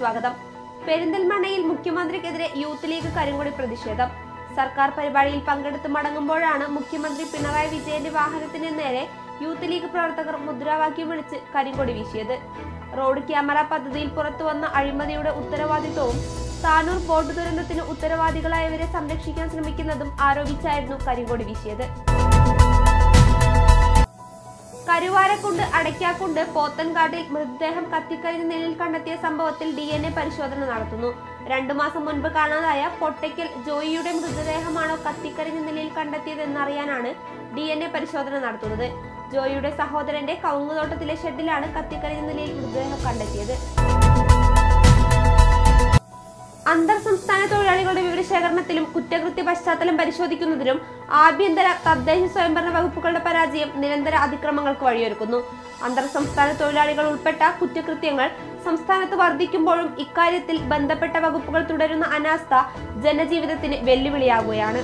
സ്വാഗതം പെരിന്തൽമണ്ണയിൽ മുഖ്യമന്ത്രിക്കെതിരെ യൂത്ത് ലീഗ് കരിങ്കൊടി പ്രതിഷേധം സർക്കാർ പരിപാടിയിൽ പങ്കെടുത്ത് മടങ്ങുമ്പോഴാണ് മുഖ്യമന്ത്രി പിണറായി വിജയന്റെ വാഹനത്തിന് നേരെ യൂത്ത് ലീഗ് പ്രവർത്തകർ മുദ്രാവാക്യം വിളിച്ച് കരിങ്കൊടി വീശിയത് റോഡ് ക്യാമറ പദ്ധതിയിൽ പുറത്തുവന്ന അഴിമതിയുടെ ഉത്തരവാദിത്വവും താനൂർ ബോട്ട് ദുരന്തത്തിന് ഉത്തരവാദികളായവരെ സംരക്ഷിക്കാൻ ശ്രമിക്കുന്നതും ആരോപിച്ചായിരുന്നു കരിങ്കൊടി വീശിയത് കരുവാരക്കുണ്ട് അടയ്ക്കാക്കുണ്ട് പോത്തൻകാട്ടിൽ മൃതദേഹം കത്തിക്കരിഞ്ഞ നിലയിൽ കണ്ടെത്തിയ സംഭവത്തിൽ ഡി എൻ എ പരിശോധന നടത്തുന്നു രണ്ടു മാസം മുൻപ് കാണാതായ പൊട്ടയ്ക്കൽ ജോയിയുടെ മൃതദേഹമാണോ കത്തിക്കരിഞ്ഞ നിലയിൽ കണ്ടെത്തിയതെന്നറിയാനാണ് ഡി എൻ എ പരിശോധന നടത്തുന്നത് ജോയിയുടെ സഹോദരന്റെ കവുങ്ങുതോട്ടത്തിലെ ഷെഡിലാണ് കത്തിക്കരിഞ്ഞ നിലയിൽ മൃതദേഹം കണ്ടെത്തിയത് അന്തർ സംസ്ഥാന തൊഴിലാളികളുടെ വിവരശേഖരണത്തിലും കുറ്റകൃത്യ പശ്ചാത്തലം പരിശോധിക്കുന്നതിലും ആഭ്യന്തര തദ്ദേശ സ്വയംഭരണ വകുപ്പുകളുടെ പരാജയം നിരന്തര അതിക്രമങ്ങൾക്ക് വഴിയൊരുക്കുന്നു അന്തർ സംസ്ഥാന തൊഴിലാളികൾ ഉൾപ്പെട്ട കുറ്റകൃത്യങ്ങൾ സംസ്ഥാനത്ത് വർദ്ധിക്കുമ്പോഴും ഇക്കാര്യത്തിൽ ബന്ധപ്പെട്ട വകുപ്പുകൾ തുടരുന്ന അനാസ്ഥ ജനജീവിതത്തിന് വെല്ലുവിളിയാകുകയാണ്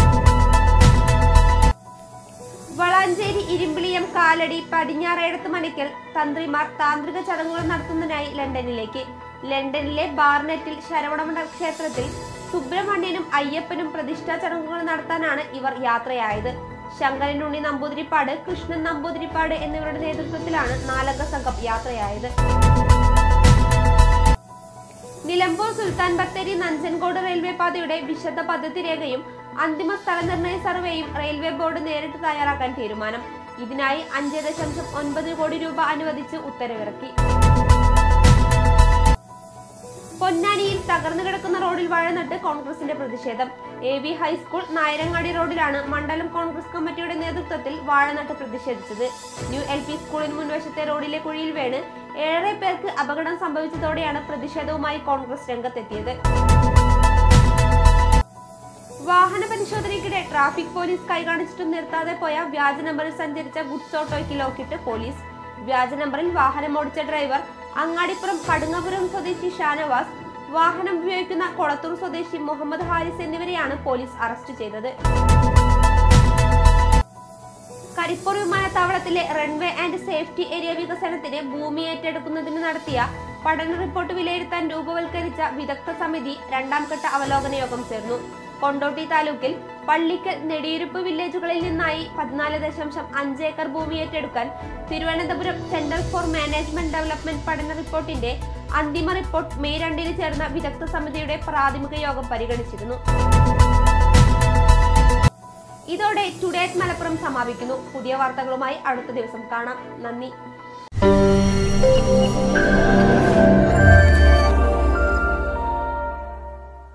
വളാഞ്ചേരി ഇരുമ്പിളിയം കാലടി പടിഞ്ഞാറേടത്ത് മനയ്ക്കൽ തന്ത്രിമാർ താന്ത്രിക ചടങ്ങുകൾ നടത്തുന്നതിനായി ലണ്ടനിലേക്ക് ലണ്ടനിലെ ബാർനെറ്റിൽ ശരവണമണ്ഡ ക്ഷേത്രത്തിൽ സുബ്രഹ്മണ്യനും അയ്യപ്പനും പ്രതിഷ്ഠാ ചടങ്ങുകൾ നടത്താനാണ് ഇവർ യാത്രയായത് ശങ്കരനുണ്ണി നമ്പൂതിരിപ്പാട് കൃഷ്ണൻ നമ്പൂതിരിപ്പാട് എന്നിവരുടെ നേതൃത്വത്തിലാണ് നാലംഗ സംഘം യാത്രയായത് നിലമ്പൂർ സുൽത്താൻ ബത്തേരി നഞ്ചൻകോട് റെയിൽവേ പാതയുടെ വിശദ പദ്ധതി രേഖയും അന്തിമ സ്ഥലനിർണയ സർവേയും റെയിൽവേ ബോർഡ് നേരിട്ട് തയ്യാറാക്കാൻ തീരുമാനം ഇതിനായി അഞ്ച് ദശാംശം ഒൻപത് കോടി രൂപ അനുവദിച്ച് ഉത്തരവിറക്കി പൊന്നാനിയിൽ തകർന്നു കിടക്കുന്ന റോഡിൽ വഴനട്ട് കോൺഗ്രസിന്റെ പ്രതിഷേധം എ വി ഹൈസ്കൂൾ നായരങ്ങാടി റോഡിലാണ് മണ്ഡലം കോൺഗ്രസ് കമ്മിറ്റിയുടെ നേതൃത്വത്തിൽ വാഴനട്ട് പ്രതിഷേധിച്ചത് ന്യൂ എൽ പി സ്കൂളിന് മുൻവശത്തെ റോഡിലെ കുഴിയിൽ വീണ് ഏഴര പേർക്ക് അപകടം സംഭവിച്ചതോടെയാണ് പ്രതിഷേധവുമായി കോൺഗ്രസ് രംഗത്തെത്തിയത് വാഹന പരിശോധനയ്ക്കിടെ ട്രാഫിക് പോലീസ് കൈകാണിച്ചിട്ടും നിർത്താതെ പോയ വ്യാജ നമ്പറിൽ സഞ്ചരിച്ച ഗുഡ്സ് ഓട്ടോയ്ക്ക് ലോക്കിട്ട് പോലീസ് വ്യാജ നമ്പറിൽ വാഹനം ഓടിച്ച ഡ്രൈവർ അങ്ങാടിപ്പുറം കടുങ്ങപുരം സ്വദേശി ഷാനവാസ് വാഹനം ഉപയോഗിക്കുന്ന കൊളത്തൂർ സ്വദേശി മുഹമ്മദ് ഹാരിസ് എന്നിവരെയാണ് പോലീസ് അറസ്റ്റ് ചെയ്തത് കരിപ്പൂർ വിമാനത്താവളത്തിലെ റൺവേ ആൻഡ് സേഫ്റ്റി ഏരിയ വികസനത്തിന് ഭൂമി ഏറ്റെടുക്കുന്നതിന് നടത്തിയ പഠന റിപ്പോർട്ട് വിലയിരുത്താൻ രൂപവൽക്കരിച്ച വിദഗ്ധ സമിതി രണ്ടാം ഘട്ട അവലോകന യോഗം ചേർന്നു കൊണ്ടോട്ടി താലൂക്കിൽ പള്ളിക്കൽ നെടിയിരുപ്പ് വില്ലേജുകളിൽ നിന്നായി പതിനാല് ദശാംശം അഞ്ച് ഏക്കർ ഭൂമി ഏറ്റെടുക്കാൻ Thiruvananthapuram centre for management development പഠന റിപ്പോർട്ടിന്റെ അന്തിമ റിപ്പോർട്ട് മെയ് രണ്ടിന് ചേർന്ന വിദഗ്ധ സമിതിയുടെ പ്രാഥമിക യോഗം പരിഗണിച്ചിരുന്നു ഇതോടെ ടുഡേ അറ്റ് മലപ്പുറം സമാപിക്കുന്നു പുതിയ വാർത്തകളുമായി അടുത്ത ദിവസം കാണാം നന്ദി